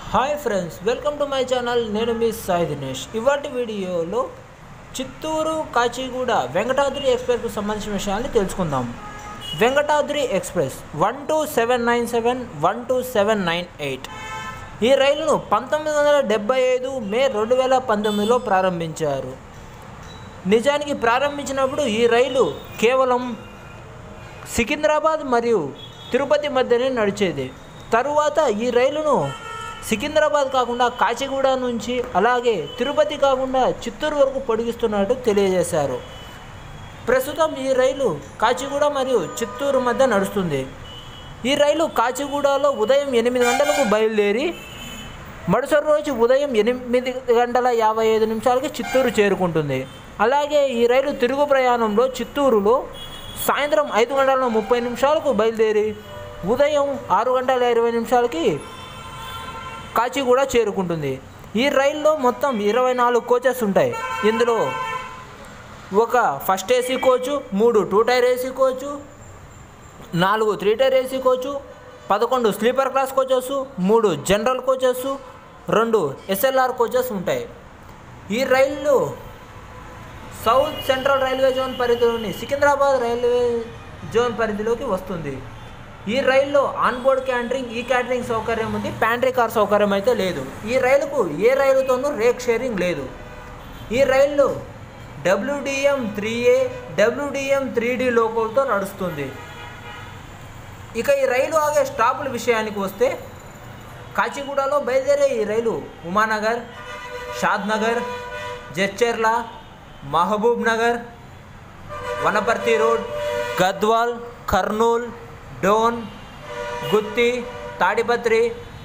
hi friends welcome to my channel నేను మీ సాయి దినేష్ ఇవాటి వీడియోలో చిత్తూరు కాచిగూడ వెంకటాద్రి ఎక్స్ప్రెస్కు సంబంధించిన విషయాన్ని తెలుసుకుందాం Venkatadri express one two seven nine seven one two seven nine eight ఈ రైలును పంతొమ్మిది వందల డెబ్బై ఐదు మే రెండు వేల పంతొమ్మిదిలో ప్రారంభించారు నిజానికి ప్రారంభించినప్పుడు ఈ రైలు కేవలం సికింద్రాబాద్ మరియు తిరుపతి మధ్యనే నడిచేది తరువాత ఈ రైలును సికింద్రాబాద్ కాకుండా కాచిగూడ నుంచి అలాగే తిరుపతి కాకుండా చిత్తూరు వరకు పొడిగిస్తున్నట్టు తెలియజేశారు ప్రస్తుతం ఈ రైలు కాచిగూడ మరియు చిత్తూరు మధ్య నడుస్తుంది ఈ రైలు కాచిగూడలో ఉదయం ఎనిమిది గంటలకు బయలుదేరి మరుసటి రోజు ఉదయం ఎనిమిది గంటల యాభై ఐదు నిమిషాలకి చిత్తూరు చేరుకుంటుంది అలాగే ఈ రైలు తిరుగు ప్రయాణంలో చిత్తూరులో సాయంత్రం ఐదు గంటల ముప్పై నిమిషాలకు బయలుదేరి ఉదయం ఆరు గంటల ఇరవై నిమిషాలకి కాచిగూడ చేరుకుంటుంది ఈ రైల్లో మొత్తం ఇరవై నాలుగు కోచెస్ ఉంటాయి ఇందులో ఒక ఫస్ట్ ఏసీ కోచు మూడు టూ టైర్ ఏసీ కోచు నాలుగు త్రీ టైర్ ఏసీ కోచు పదకొండు స్లీపర్ క్లాస్ కోచెస్ మూడు జనరల్ కోచెస్ రెండు ఎస్ఎల్ఆర్ కోచెస్ ఉంటాయి ఈ రైళ్ళు సౌత్ సెంట్రల్ రైల్వే జోన్ పరిధిలోని సికింద్రాబాద్ రైల్వే జోన్ పరిధిలోకి వస్తుంది ఈ రైల్లో ఆన్బోర్డ్ క్యాంటరింగ్ ఈ క్యాటరింగ్ సౌకర్యం ఉంది ప్యాంట్రీ కార్ సౌకర్యం అయితే లేదు ఈ రైలుకు ఏ రైలుతోనూ రేక్ షేరింగ్ లేదు ఈ రైల్లో WDM three A WDM three D లోకోలతో నడుస్తుంది ఇక ఈ రైలు ఆగే స్టాపుల విషయానికి వస్తే కాచిగూడలో బయలుదేరే ఈ రైలు Umanagar Shadnagar Jadcherla Mahabubnagar Wanaparthy road Gadwal Kurnool Dhone Gooty Tadipatri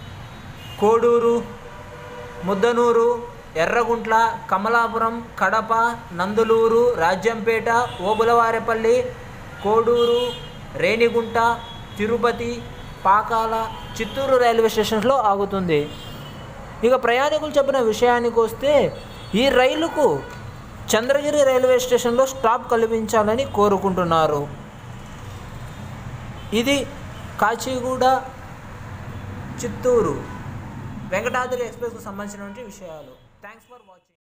Koduru Muddanur Yerraguntla Kamalapuram Kadapa Nandalur Rajampet Obulavaripalli Koduru Renigunta Tirupati Pakala Chittoor railway స్టేషన్స్లో ఆగుతుంది ఇక ప్రయాణికులు చెప్పిన విషయానికి వస్తే ఈ రైలుకు చంద్రగిరి రైల్వే స్టేషన్లో స్టాప్ కల్పించాలని కోరుకుంటున్నారు ఇది కాచిగూడ చిత్తూరు వెంకటాద్రి ఎక్స్ప్రెస్కు సంబంధించినటువంటి విషయాలు థ్యాంక్స్ ఫర్ వాచింగ్